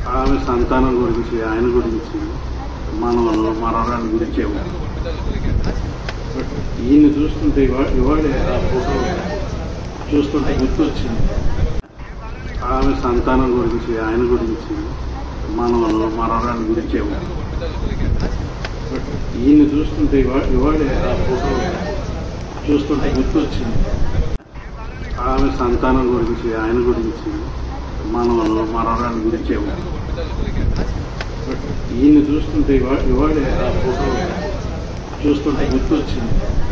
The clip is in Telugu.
ఆమె సంతానం గురించి ఆయన గురించి మనవలు మనవరాల గురించి ఈయన చూస్తుంటే ఇవా- ఇవాళే ఆ ఫోటో చూస్తుంటే గుర్తొచ్చింది ఆమె సంతానం గురించి ఆయన గురించి మనవలు మనవరాల గురించి ఈయన చూస్తుంటే ఇవా- ఇవాళే ఆ ఫోటో చూస్తుంటే గుర్తొచ్చింది ఆమె సంతానం గురించి ఆయన గురించి మనవలు మనవరాల గురించి ఈయన చూస్తుంటే ఇవా- ఇవాళే ఆ ఫోటో చూస్తుంటే గుర్తొచ్చింది